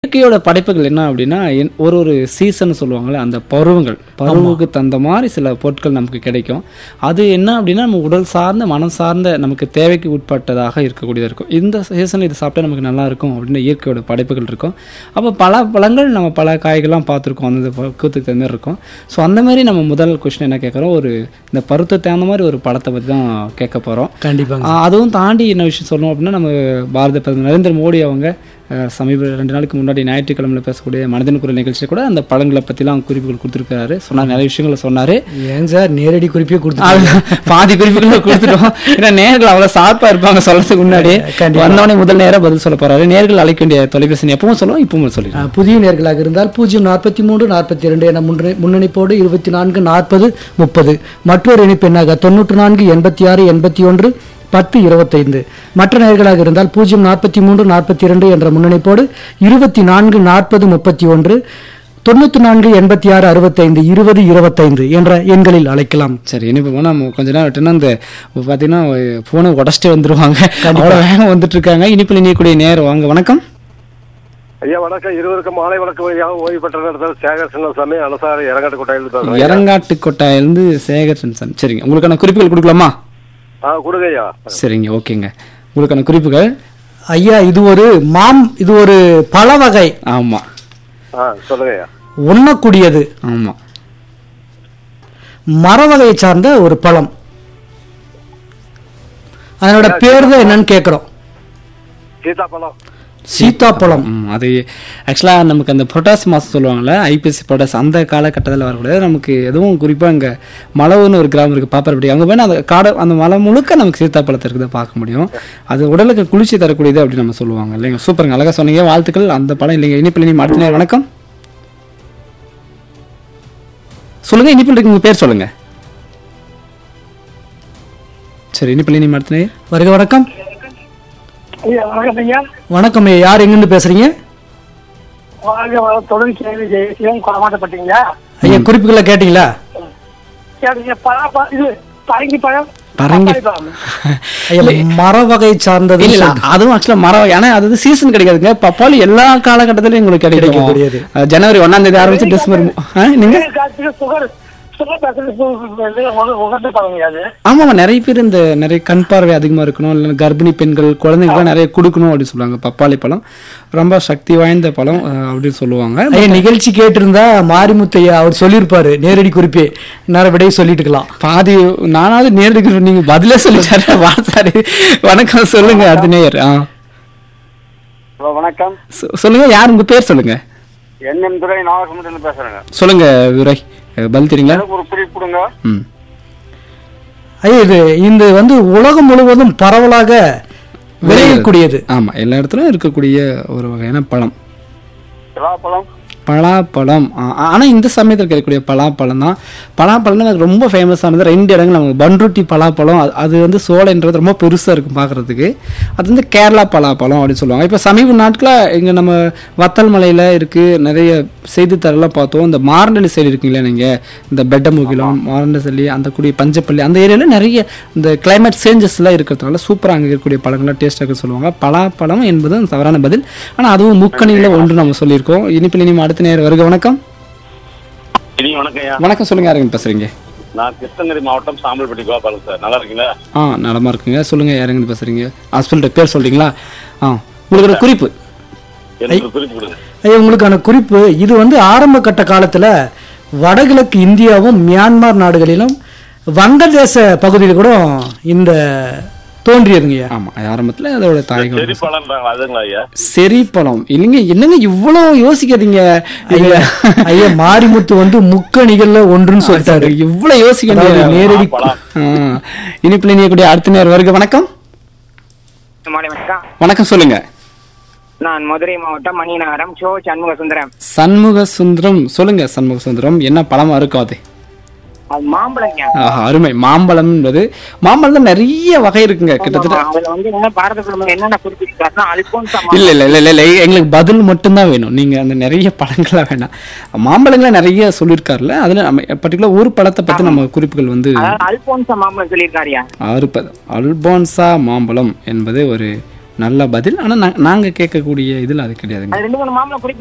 இயற்கையோட படைப்புகள் என்ன அப்படின்னா என்- ஒரு ஒரு சீசன் சொல்லுவாங்கல்ல அந்த பருவங்கள் பருவுக்கு தகுந்த மாதிரி சில பொருட்கள் நமக்கு கிடைக்கும் அது என்ன அப்படின்னா நம்ம உடல் சார்ந்த மனம் சார்ந்த நமக்கு தேவைக்கு உட்பட்டதாக இருக்கக்கூடியதாக இருக்கும் இந்த சீசனில் இது சாப்பிட்டா நமக்கு நல்லா இருக்கும் அப்படின்னு இயற்கையோட படைப்புகள் இருக்கும் அப்போ பல பழங்கள் நம்ம பல காய்கள்லாம் பார்த்துருக்கோம் அந்த பக்குவத்துக்கு தகுந்த மாதிரி இருக்கும் ஸோ அந்த மாதிரி நம்ம முதல் கொஸ்டின் என்ன கேட்குறோம் ஒரு இந்த பருவத்துக்கு தகுந்த மாதிரி ஒரு படத்தை பற்றி தான் கேட்க போகிறோம் கண்டிப்பாங்க ஆ, அதுவும் தாண்டி என்ன விஷயம் சொல்லணும் அப்படின்னா நம்ம பாரத பிரதமர் நரேந்திர மோடி அவங்க அஹ், சமீப ரெண்டு நாளுக்கு முன்னாடி ஞாயிற்றுக்கிழமையில் பேசக்கூடிய மனதின் குரல் நிகழ்ச்சியில் கூட அந்த பழங்களை பற்றிலாம் குறிப்புகள் கொடுத்துருக்காரு சொன்னார் நிறைய விஷயங்களை சொன்னார் ஏங்க சார் நேரடி குறிப்பே கொடுத்து பாதி குறிப்புகளை கொடுத்துட்டோம் ஏன்னா நேர்கள் அவ்வளோ ஷார்ப்பாக இருப்பாங்க சொல்றதுக்கு முன்னாடி கண்டிப்பா. வந்தவொடனே முதல் நேரம் பதில் சொல்ல போறாரு நேர்கள் அழைக்க வேண்டிய தொலைபேசி எண் எப்பவும் சொல்லுவோம் இப்பவும் சொல்லி ஆ, புதிய நேர்களாக இருந்தால் பூஜ்ஜியம் நாற்பத்தி மூன்று நாற்பத்தி ரெண்டு என முன்னணி முன்னணிப்போடு இருபத்தி நான்கு நாற்பது முப்பது மற்றொரு இணைப்பு எண்ணாக தொண்ணூற்று நான்கு எண்பத்தி ஆறு எண்பத்தி ஒன்று பத்து இருபத்தைந்து மற்ற நேர்களாக இருந்தால் பூஜ்ஜியம் நாற்பத்தி மூன்று நாற்பத்தி இரண்டு என்ற முன்னணிப்போடு இருபத்தி நான்கு நாற்பது முப்பத்தி ஒன்று தொண்ணூற்றி நான்கு எண்பத்தி ஆறு அறுபத்தைந்து இருபது இருபத்தைந்து என்ற எண்களில் அழைக்கலாம் சரி இனிப்பு போனால் நம்ம கொஞ்ச நேரம் விட்டோம்னா இந்த பார்த்தீங்கன்னா ஃபோனை உடச்சிட்டு வந்துருவாங்க அவ்வளோ வேகம் வந்துட்டு இருக்காங்க இனிப்பில் இனியக்கூடிய நேரம் வாங்க வணக்கம் ஐயா வணக்கம் இருவருக்கும் மாலை வணக்கம் ஐயா ஓய்வு பெற்ற நடத்தல் சேகர் சின்னசாமி அலசாரி இறங்காட்டு கோட்டையில் பேசுறேன் இறங்காட்டு கொட்டாயிலிருந்து சேகர் சென்சன் சரிங்க உங்களுக்கான குறிப்புகள் கொடுக்கலாமா ஆ கொடுங்க ஐயா சரிங்க ஓகேங்க உங்களுக்கான குறிப்புகள் ஐயா இது ஒரு மாம் இது ஒரு பல வகை ஆமாம் ஆ சொல்லுங்க ஐயா உண்ணக்கூடியது ஆமாம் மர வகையை சார்ந்த ஒரு பழம் அதனோட பேர் தான் என்னன்னு கேட்குறோம் சீதாப்பழம் சீத்தாப்பழம் ம், அது ஆக்சுவலாக நமக்கு அந்த பொட்டாஸ் மாதம் சொல்லுவாங்கள்ல ஐபிஎஸ்சி பொட்டாஸ் அந்த காலகட்டத்தில் வரக்கூடியது நமக்கு எதுவும் குறிப்பாக இங்கே மலவுன்னு ஒரு கிராமம் இருக்குது பாப்பரப்படி அங்கே வேணால் அந்த காடை அந்த மலை முழுக்க நமக்கு சீத்தாப்பழத்தை இருக்கிறத பார்க்க முடியும் அது உடலுக்கு குளிர்ச்சி தரக்கூடியது அப்படின்னு நம்ம சொல்லுவாங்க இல்லைங்க சூப்பருங்க அழகாக சொன்னீங்க வாழ்த்துக்கள் அந்த பழம் இல்லைங்க இனிப்பில் இனி அடுத்த நேரம் வணக்கம் சொல்லுங்க இனிப்பில் இருக்கு உங்க பேர் சொல்லுங்க சரி இனிப்பில் இனி அடுத்த நேரம் வருக வணக்கம் ஐயா வணக்கம் ஐயா வணக்கம் ஐயா யார் எங்கிருந்து பேசுறீங்க வாழ்க வள தொடர் கேள்வி ஜெயசிவம் கொடமாட்டப்பட்டீங்களா ஐயா குறிப்புகளை கேட்டீங்களா சரிங்க பழா இது பரங்கி பழம் பரங்கி பப்பாளி பழம். ஐயா மர வகை சார்ந்தது இல்ல இல்ல அதுவும் ஆக்சுவலா மரம் ஏன்னா அது சீசன் கிடைக்காதுங்க பப்பாளி எல்லா காலகட்டத்திலயும் உங்களுக்கு கிடைக்கும் கிடைக்கக்கூடியது. அஹ் ஜனவரி ஒண்ணாம் தேதி ஆரம்பிச்சு டிசம்பர் மு- ஆ, நீங்க வெயில் காலத்துக்கு சுகர் சுகர் பேசுறது உகந்த பழங்க அது ஆமாமா நிறைய பேர் இந்த நிறைய கண் பார்வை அதிகமா இருக்கணும் இல்ல கர்ப்பிணி பெண்கள் குழந்தைங்களுக்கு நிறைய கொடுக்கணும் அப்படின்னு சொல்லுவாங்க பப்பாளி பழம் ரொம்ப சக்தி வாய்ந்த பழம் அஹ், அப்படின்னு சொல்லுவாங்க ஐயா நிகழ்ச்சி கேட்டிருந்தா மாரிமுத்தையா அவர் சொல்லியிருப்பாரு நேரடி குறிப்பே நேரம் விடையை சொல்லிட்டு இருக்கலாம் பாதி நானாவது நேரடிக்கு நீங்க பதிலே சொல்லிட்டாரு வாசாரி வணக்கம் சொல்லுங்க அடுத்த நேயர் ஆ ஹலோ வணக்கம் சொ- சொல்லுங்க யார் உங்க பேர் சொல்லுங்க என்எம் துறை நாகசமுத்திரம் பேசுறேங்க சொல்லுங்க விரை அஹ், பதில் தெரியுங்களா எனக்கு ஒரு குறிப்பு கொடுங்க ம் ஐயா இது இந்த வந்து உலகம் முழுவதும் பரவலாக விளையக்கூடியது ஆமா எல்லா இடத்துலயும் இருக்கக்கூடிய ஒரு வகையான பழம் பலாப்பழம் பலாப்பழம் ஆ- ஆனா இந்த சமயத்தில் கிடைக்கக்கூடிய பலாப்பழம் தான் பலாப்பழம் எனக்கு ரொம்ப ஃபேமஸானது ரெண்டு இடங்கள் நமக்கு பன்ருட்டி பலாப்பழம் அது- அது வந்து சோலைன்றது ரொம்ப பெருசா இருக்கும் பார்க்கறதுக்கு அது வந்து கேரளா பலாப்பழம் அப்படின்னு சொல்லுவாங்க இப்போ சமீப நாட்களா இங்க நம்ம வத்தல் மலையில இருக்கு நிறைய செய்தித்தாளெல்லாம் பார்த்தோம் இந்த மாரண்டலி சைடு இருக்கீங்களா நீங்க இந்த பெட்டமுகிலம் மாரண்டசல்லி அந்த கூடிய பஞ்சப்பள்ளி அந்த ஏரியால நிறைய இந்த கிளைமேட் சேஞ்சஸ்லாம் இருக்கிறதுனால சூப்பராக அங்கே இருக்கக்கூடிய பழங்கள்லாம் டேஸ்ட்டாக இருக்குன்னு சொல்லுவாங்க பலாப்பழம் என்பது தவறான பதில் ஆனா அதுவும் முக்கணியில் ஒன்று நம்ம சொல்லியிருக்கோம் இனிப்பில் இனிமே அடுத்த நேரம் வருக வணக்கம் இனி வணக்கம் ஐயா வணக்கம் சொல்லுங்க யாருங்க பேசுறீங்க நான் கிருஷ்ணகிரி மாவட்டம் சாம்பல்பட்டி கோபாலன் சார் நல்லா இருக்கீங்களா ஆ நலமா இருக்குங்க சொல்லுங்க யாருங்க பேசுறீங்க ஹாஸ்பிட்டல் பேர் சொல்றீங்களா ஆ உங்களுக்கு ஒரு குறிப்பு எனக்கு ஒரு குறிப்பு கொடுங்க ஐயா உங்களுக்கான குறிப்பு இது வந்து ஆரம்ப கட்ட காலத்துல வடகிழக்கு இந்தியாவும் மியான்மர் நாடுகளிலும் வங்கதேச பகுதியில் கூட இந்த தோன்றியதுங்கய்யா ஆமா ஆரம்பத்துல அதோட தாய்கள் செடி பழம்ன்றாங்க அதுங்களா ஐயா செரிப்பழம் இல்லைங்க என்னங்க இவ்வளவு யோசிக்காதீங்க ஐயா ஐயா மாரிமுத்து வந்து முக்கணிகள்ல ஒன்றுன்னு சொல்லிட்டாரு இவ்வளவு யோசிக்க அதாவது வேண்டிய- நேரடி பழம் இனிப்பில் இனியக்கூடிய அடுத்த நேரம் வருக வணக்கம் மாலை வணக்கம் வணக்கம் சொல்லுங்க நான் மதுரை மாவட்டம் மணிநகரம் சோ சண்முக சுந்தரம் சண்முக சுந்தரம் சொல்லுங்க சண்முக சுந்தரம் என்ன பழமா இருக்கும் அது அது மாம்பழங்க ஆஹா, அருமை மாம்பழம் என்பது மாம்பழம் நிறைய வகை இருக்குங்க கிட்டத்தட்ட அதுல வந்து என்ன பாரத பிரதமர் என்னென்ன குறிப்பிட்டிருக்காருன்னா அல்போன்சா இல்ல இல்ல இல்ல இல்ல இல்ல எங்களுக்கு பதில் மட்டும்தான் வேணும் நீங்க அந்த நிறைய பழங்களா வேணாம் மாம்பழங்களை நிறைய சொல்லியிருக்காருல்ல அதுல நம்ம பர்டிகுலர் ஒரு பழத்தை பத்தி நம்ம குறிப்புகள் வந்து அதாவது அல்போன்சா மாம்பழம் சொல்லியிருக்காருயா ஆறு ப- அல்போன்சா மாம்பழம் என்பது ஒரு நல்ல பதில் ஆனால் நாங்கள் கேட்கக்கூடிய இதில் அது கிடையாதுங்க அது ரெண்டு மூணு மாம்பழம் குடி